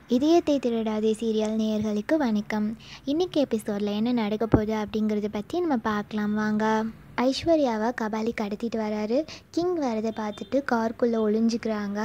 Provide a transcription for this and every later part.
இதயத்தை திருடாதே சீரியல் நேயர்களுக்கு வணக்கம் இன்றைக்கி எபிசோடில் என்ன நடக்க போகுது அப்படிங்கிறத பற்றி நம்ம பார்க்கலாம் வாங்க ஐஸ்வர்யாவை கபாலி கடத்திட்டு வராரு கிங் வரதை பார்த்துட்டு கார்க்குள்ளே ஒளிஞ்சுக்கிறாங்க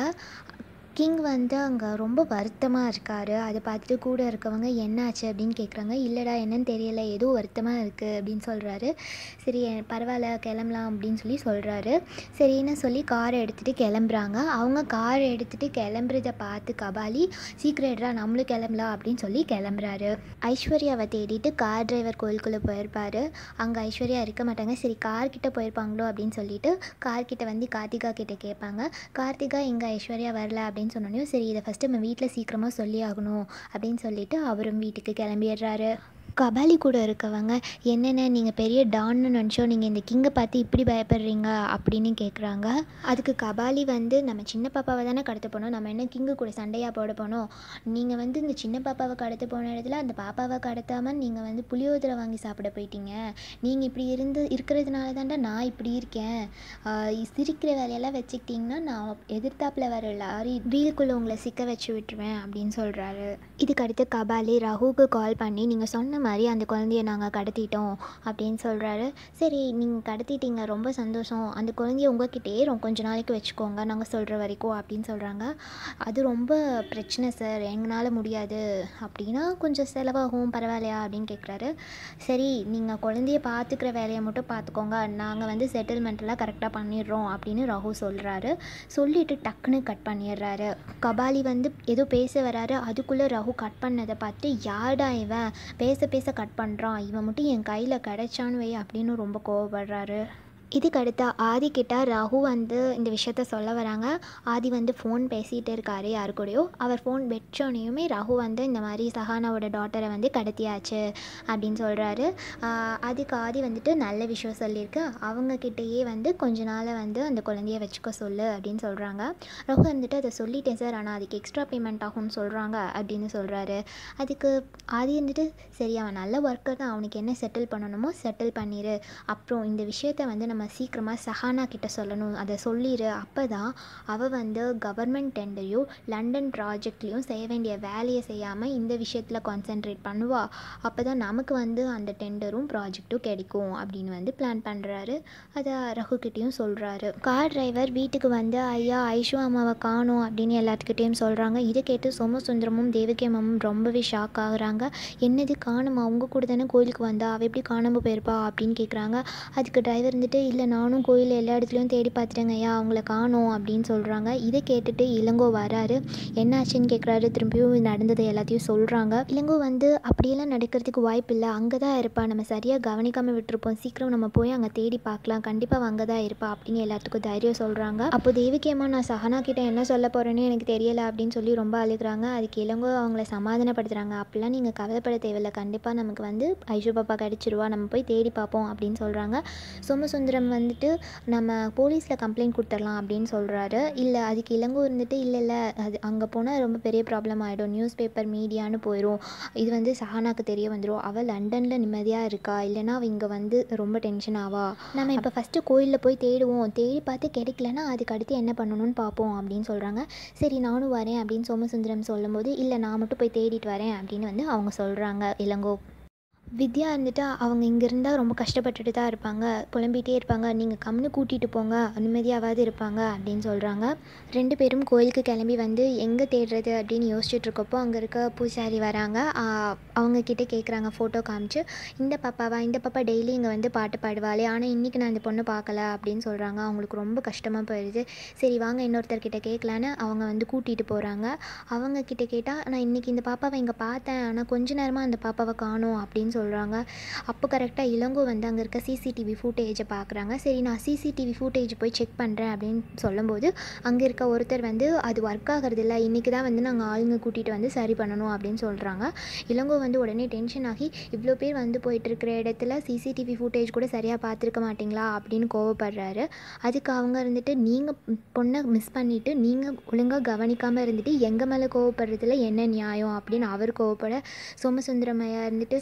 கிங் வந்து அங்கே ரொம்ப வருத்தமாக இருக்கார் அதை பார்த்துட்டு கூட இருக்கவங்க என்னாச்சு அப்படின்னு கேட்குறாங்க இல்லைடா என்னன்னு தெரியல ஏதோ வருத்தமாக இருக்குது அப்படின்னு சொல்கிறாரு சரி எ- பரவாயில்ல கிளம்பலாம் அப்படின்னு சொல்லி சொல்கிறாரு சரின்னு சொல்லி காரை எடுத்துகிட்டு கிளம்புறாங்க அவங்க காரை எடுத்துகிட்டு கிளம்புறத பார்த்து கபாலி சீக்கிரட்ரா நம்மளும் கிளம்பலாம் அப்படின்னு சொல்லி கிளம்புறாரு ஐஸ்வர்யாவை தேடிட்டு கார் டிரைவர் கோயிலுக்குள்ளே போயிருப்பாரு அங்கே ஐஸ்வர்யா இருக்க மாட்டாங்க சரி கார் கிட்ட போயிருப்பாங்களோ அப்படின்னு சொல்லிட்டு கார் கிட்ட வந்து கார்த்திகா கிட்ட கேட்பாங்க கார்த்திகா எங்கே ஐஸ்வர்யா வரல அப்படின்னு சொன்னோன்னே சரி இதை ஃபஸ்ட்டு நம்ம வீட்டில் சீக்கிரமாக சொல்லி ஆகணும் அப்படின்னு சொல்லிட்டு அவரும் வீட்டுக்கு கிளம்பிடுறாரு கபாலி கூட இருக்கவங்க என்னென்ன நீங்கள் பெரிய டான்னு நினச்சோ நீங்கள் இந்த கிங்கை பார்த்து இப்படி பயப்படுறீங்க அப்படின்னு கேட்குறாங்க அதுக்கு கபாலி வந்து நம்ம சின்ன பாப்பாவை தானே கடத்த போனோம் நம்ம என்ன கிங்கு கூட சண்டையாக போட போனோம் நீங்கள் வந்து இந்த சின்ன பாப்பாவை கடத்த போன இடத்துல அந்த பாப்பாவை கடத்தாமல் நீங்கள் வந்து புளியோதரை வாங்கி சாப்பிட போயிட்டீங்க நீங்கள் இப்படி இருந்து இருக்கிறதுனால தான்டா நான் இப்படி இருக்கேன் ஆஹ் சிரிக்கிற வேலையெல்லாம் வச்சுக்கிட்டிங்கன்னா நான் எதிர்த்தாப்புல வர லாரி வீலுக்குள்ளே உங்களை சிக்க வச்சு விட்டுருவேன் அப்படின்னு சொல்கிறாரு இதுக்கு அடுத்து கபாலி ரகுவுக்கு கால் பண்ணி நீங்கள் சொன்ன மாதிரி அந்த குழந்தைய நாங்கள் கடத்திட்டோம் அப்படின்னு சொல்கிறாரு சரி நீங்கள் கடத்திட்டீங்க ரொம்ப சந்தோஷம் அந்த குழந்தைய உங்ககிட்டயே ரொம்ப கொஞ்ச நாளைக்கு வச்சுக்கோங்க நாங்கள் சொல்கிற வரைக்கும் அப்படின்னு சொல்கிறாங்க அது ரொம்ப பிரச்சனை சார் எங்களால் முடியாது அப்படின்னா கொஞ்சம் செலவாகும் பரவாயில்லையா அப்படின்னு கேட்குறாரு சரி நீங்கள் குழந்தைய பார்த்துக்கிற வேலையை மட்டும் பார்த்துக்கோங்க நாங்கள் வந்து செட்டில்மெண்ட்டெல்லாம் கரெக்டாக பண்ணிடுறோம் அப்படின்னு ராகு சொல்கிறாரு சொல்லிட்டு டக்குன்னு கட் பண்ணிடுறாரு கபாலி வந்து ஏதோ பேச வராரு அதுக்குள்ளே ராகு கட் பண்ணதை பார்த்து யாடா இவன் பேச பேச கட் பண்ணுறான் இவன் மட்டும் என் கையில் கிடைச்சான்னு வை அப்படின்னு ரொம்ப கோவப்படுறாரு இதுக்கு அடுத்த ஆதி கிட்ட ரகு வந்து இந்த விஷயத்த சொல்ல வராங்க ஆதி வந்து ஃபோன் பேசிகிட்டு இருக்காரு யாரு கூடயோ அவர் ஃபோன் வச்சோனையுமே ரகு வந்து இந்த மாதிரி சஹானாவோட டாட்டரை வந்து கடத்தியாச்சு அப்படின்னு சொல்கிறாரு அதுக்கு ஆதி வந்துட்டு நல்ல விஷயம் சொல்லியிருக்கு அவங்கக்கிட்டேயே வந்து கொஞ்ச நாள் வந்து அந்த குழந்தைய வச்சுக்க சொல்லு அப்படின்னு சொல்கிறாங்க ரகு வந்துட்டு அதை சொல்லிட்டேன் சார் ஆனால் அதுக்கு எக்ஸ்ட்ரா பேமெண்ட் ஆகும்னு சொல்கிறாங்க அப்படின்னு சொல்கிறாரு அதுக்கு ஆதி வந்துட்டு சரி அவன் நல்ல ஒர்க்கர் தான் அவனுக்கு என்ன செட்டில் பண்ணணுமோ செட்டில் பண்ணிடு அப்புறம் இந்த விஷயத்த வந்து நம்ம சீக்கிரமாக சஹானா கிட்ட சொல்லணும் அதை சொல்லிடு அப்போ தான் அவள் வந்து கவர்மெண்ட் டெண்டரையும் லண்டன் ப்ராஜெக்ட்லேயும் செய்ய வேண்டிய வேலையை செய்யாமல் இந்த விஷயத்தில் கான்சென்ட்ரேட் பண்ணுவா அப்போ தான் நமக்கு வந்து அந்த டெண்டரும் ப்ராஜெக்ட்டும் கிடைக்கும் அப்படின்னு வந்து பிளான் பண்ணுறாரு அதை ரகுக்கிட்டேயும் சொல்கிறாரு கார் டிரைவர் வீட்டுக்கு வந்து ஐயா ஐஷு அம்மாவை காணோம் அப்படின்னு எல்லாத்துக்கிட்டேயும் சொல்கிறாங்க இதை கேட்டு சோமசுந்தரமும் தேவகி அம்மாவும் ரொம்பவே ஷாக் ஆகுறாங்க என்னது காணுமா அவங்க கூட தானே கோயிலுக்கு வந்தா அவள் எப்படி காணாமல் போயிருப்பா அப்படின்னு கேட்குறாங்க அதுக்கு டிரைவர் வந்துட்டு இல்லை நானும் கோயில் எல்லா இடத்துலையும் தேடி பார்த்துட்டேங்க ஐயா அவங்கள காணோம் அப்படின்னு சொல்கிறாங்க இதை கேட்டுட்டு இளங்கோ வராரு என்னாச்சுன்னு கேட்குறாரு திரும்பியும் நடந்ததை எல்லாத்தையும் சொல்கிறாங்க இளங்கோ வந்து அப்படியெல்லாம் நடக்கிறதுக்கு வாய்ப்பு இல்லை அங்கே தான் இருப்பா நம்ம சரியாக கவனிக்காமல் விட்டுருப்போம் சீக்கிரம் நம்ம போய் அங்கே தேடி பார்க்கலாம் கண்டிப்பாக அங்கே தான் இருப்பா அப்படின்னு எல்லாத்துக்கும் தைரியம் சொல்கிறாங்க அப்போ தேவிகேம்மா நான் சஹனா கிட்ட என்ன சொல்ல போகிறேன்னு எனக்கு தெரியல அப்படின்னு சொல்லி ரொம்ப அழுகுறாங்க அதுக்கு இளங்கோ அவங்கள சமாதானப்படுத்துகிறாங்க அப்படிலாம் நீங்கள் கவலைப்பட தேவையில்லை கண்டிப்பாக நமக்கு வந்து ஐஷு பாப்பா கிடச்சிருவா நம்ம போய் தேடி பார்ப்போம் அப்படின்னு சொல்கிறாங்க சோமசுந்தரம் வந்துட்டு நம்ம போலீஸில் கம்ப்ளைண்ட் கொடுத்துடலாம் அப்படின்னு சொல்கிறாரு இல்லை அதுக்கு இளங்கோ இருந்துட்டு இல்லை இல்லை அது அங்கே போனால் ரொம்ப பெரிய ப்ராப்ளம் ஆகிடும் நியூஸ் பேப்பர் மீடியான்னு போயிடும் இது வந்து சஹானாக்கு தெரிய வந்துடும் அவள் லண்டனில் நிம்மதியாக இருக்கா இல்லைன்னா அவள் இங்கே வந்து ரொம்ப டென்ஷன் ஆவா நம்ம இப்போ ஃபஸ்ட்டு கோயிலில் போய் தேடுவோம் தேடி பார்த்து கிடைக்கலன்னா அதுக்கு அடுத்து என்ன பண்ணணும்னு பார்ப்போம் அப்படின்னு சொல்கிறாங்க சரி நானும் வரேன் அப்படின்னு சோமசுந்தரம் சொல்லும்போது இல்லை நான் மட்டும் போய் தேடிட்டு வரேன் அப்படின்னு வந்து அவங்க சொல்கிறாங்க இளங்கோ வித்யா இருந்துட்டு அவங்க இங்கே இருந்தால் ரொம்ப கஷ்டப்பட்டுட்டு தான் இருப்பாங்க புலம்பிகிட்டே இருப்பாங்க நீங்கள் கம்னு கூட்டிகிட்டு போங்க நிம்மதியாவது இருப்பாங்க அப்படின்னு சொல்கிறாங்க ரெண்டு பேரும் கோயிலுக்கு கிளம்பி வந்து எங்கே தேடுறது அப்படின்னு யோசிச்சுட்டு இருக்கப்போ அங்கே இருக்க பூசாரி வராங்க ஆஹ் அவங்க கிட்ட கேட்குறாங்க ஃபோட்டோ காமிச்சு இந்த பாப்பாவா இந்த பாப்பா டெய்லி இங்கே வந்து பாட்டு பாடுவாளே ஆனால் இன்றைக்கி நான் இந்த பொண்ணை பார்க்கல அப்படின்னு சொல்கிறாங்க அவங்களுக்கு ரொம்ப கஷ்டமாக போயிடுது சரி வாங்க இன்னொருத்தர்கிட்ட கேட்கலான்னு அவங்க வந்து கூட்டிகிட்டு போகிறாங்க அவங்க கிட்ட கேட்டால் நான் இன்றைக்கி இந்த பாப்பாவை இங்கே பார்த்தேன் ஆனால் கொஞ்ச நேரமாக அந்த பாப்பாவை காணோம் அப்படின்னு சொல்கிறாங்க அப்போ கரெக்டாக இளங்கோ வந்து அங்கே இருக்க சிசிடிவி ஃபுட்டேஜை பார்க்குறாங்க சரி நான் சிசிடிவி ஃபுட்டேஜ் போய் செக் பண்ணுறேன் அப்படின்னு சொல்லும்போது அங்கே இருக்க ஒருத்தர் வந்து அது ஒர்க் ஆகிறதில்ல இன்றைக்கி தான் வந்து நாங்கள் ஆளுங்க கூட்டிகிட்டு வந்து சரி பண்ணணும் அப்படின்னு சொல்கிறாங்க இளங்கோ வந்து உடனே டென்ஷன் ஆகி இவ்வளோ பேர் வந்து போயிட்டு இருக்கிற இடத்துல சிசிடிவி ஃபுட்டேஜ் கூட சரியாக பார்த்துருக்க மாட்டிங்களா அப்படின்னு கோவப்படுறாரு அதுக்கு அவங்க இருந்துட்டு நீங்கள் பொண்ணை மிஸ் பண்ணிவிட்டு நீங்கள் ஒழுங்காக கவனிக்காமல் இருந்துட்டு எங்கள் மேலே கோவப்படுறதுல என்ன நியாயம் அப்படின்னு அவர் கோவப்பட சோமசுந்தரமையா இருந்துட்டு சரி சரி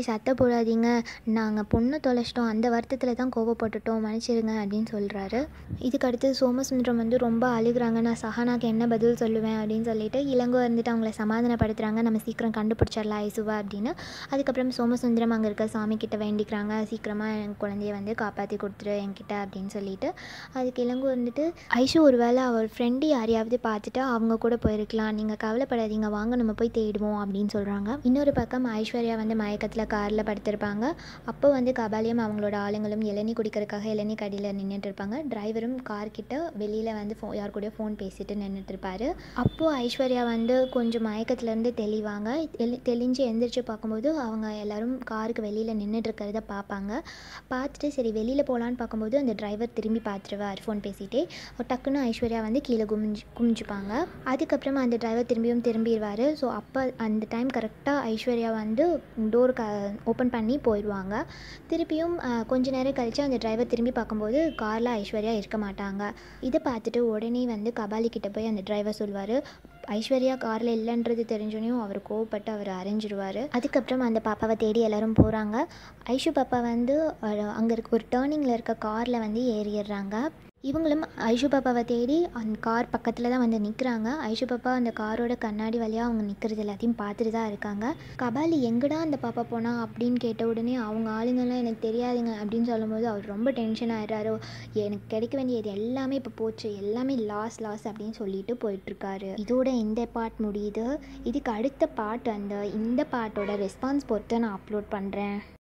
சத்தம் போடாதீங்க நாங்கள் பொண்ணை தொலைச்சிட்டோம் அந்த வருத்தத்தில் தான் கோவப்பட்டுட்டோம் மன்னிச்சிடுங்க அப்படின்னு சொல்கிறாரு இதுக்கு அடுத்து சோமசுந்தரம் வந்து ரொம்ப அழுகுறாங்க நான் சஹானாக்கு என்ன பதில் சொல்லுவேன் அப்படின்னு சொல்லிட்டு இளங்கோ இருந்துட்டு அவங்கள சமாதானப்படுத்துகிறாங்க நம்ம சீக்கிரம் கண்டுபிடிச்சிடலாம் ஐசுவா அப்படின்னு அதுக்கப்புறம் சோமசுந்தரம் அங்கே இருக்க சாமி கிட்ட வேண்டிக்கிறாங்க சீக்கிரமாக என் குழந்தைய வந்து காப்பாற்றி கொடுத்துரு என்கிட்ட அப்படின்னு சொல்லிட்டு அதுக்கு இளங்கோ வந்துட்டு ஐஷு ஒருவேளை அவள் ஃப்ரெண்டு யாரையாவது பார்த்துட்டு அவங்க கூட போயிருக்கலாம் நீங்கள் கவலைப்படாதீங்க வாங்க நம்ம போய் தேடுவோம் அப்படின்னு சொல்கிறாங்க இன்னொரு பக்கம் ஐஸ்வர்யா வந்து மயக்கத்தில் காரில் படுத்திருப்பாங்க அப்போ வந்து கபாலியம் அவங்களோட ஆளுங்களும் இளநீ குடிக்கிறதுக்காக இளநீ கடியில் நின்றுட்டு இருப்பாங்க டிரைவரும் கார் கிட்ட வெளியில் வந்து ஃபோ யார் கூடயோ ஃபோன் பேசிட்டு நின்றுட்டு இருப்பாரு அப்போது ஐஸ்வர்யா வந்து கொஞ்சம் மயக்கத்துலேருந்து தெளிவாங்க தெளி தெளிஞ்சு எந்திரிச்சு பார்க்கும்போது அவங்க எல்லாரும் காருக்கு வெளியில் நின்றுட்டு இருக்கிறத பார்ப்பாங்க பார்த்துட்டு சரி வெளியில் போகலான்னு பார்க்கும்போது அந்த டிரைவர் திரும்பி பார்த்துருவார் ஃபோன் பேசிகிட்டே டக்குன்னு ஐஸ்வர்யா வந்து கீழே குமிஞ்சு குமிஞ்சுப்பாங்க அதுக்கப்புறமா அந்த டிரைவர் திரும்பியும் திரும்பிடுவார் ஸோ அப்போ அந்த டைம் கரெக்டாக ஐஸ்வர்யா வந்து டோர் க ஓப்பன் பண்ணி போயிடுவாங்க திருப்பியும் அஹ், கொஞ்ச நேரம் கழித்து அந்த டிரைவர் திரும்பி பார்க்கும்போது காரில் ஐஸ்வர்யா இருக்க மாட்டாங்க இதை பார்த்துட்டு உடனே வந்து கபாலி கிட்ட போய் அந்த டிரைவர் சொல்வார் ஐஸ்வர்யா காரில் இல்லைன்றது தெரிஞ்சோனையும் அவர் கோவப்பட்டு அவர் அரைஞ்சிருவார் அதுக்கப்புறம் அந்த பாப்பாவை தேடி எல்லாரும் போகிறாங்க ஐஷு பாப்பா வந்து அங்கே இருக்க ஒரு டேர்னிங்கில் இருக்க காரில் வந்து ஏறிடுறாங்க இவங்களும் ஐஷு பாப்பாவை தேடி அந்த கார் பக்கத்தில் தான் வந்து நிற்கிறாங்க ஐஷு பாப்பா அந்த காரோட கண்ணாடி வழியாக அவங்க நிற்கிறது எல்லாத்தையும் பார்த்துட்டு தான் இருக்காங்க கபாலி எங்கடா அந்த பாப்பா போனா அப்படின்னு கேட்ட உடனே அவங்க ஆளுங்கெல்லாம் எனக்கு தெரியாதுங்க அப்படின்னு சொல்லும்போது அவர் ரொம்ப டென்ஷன் ஆயிடுறாரு எனக்கு கிடைக்க வேண்டியது எல்லாமே இப்போ போச்சு எல்லாமே லாஸ் லாஸ் அப்படின்னு சொல்லிட்டு போயிட்டுருக்காரு இதோட இந்த பார்ட் முடியுது இதுக்கு அடுத்த பார்ட் அந்த இந்த பார்ட்டோட ரெஸ்பான்ஸ் பொறுத்து நான் அப்லோட் பண்ணுறேன்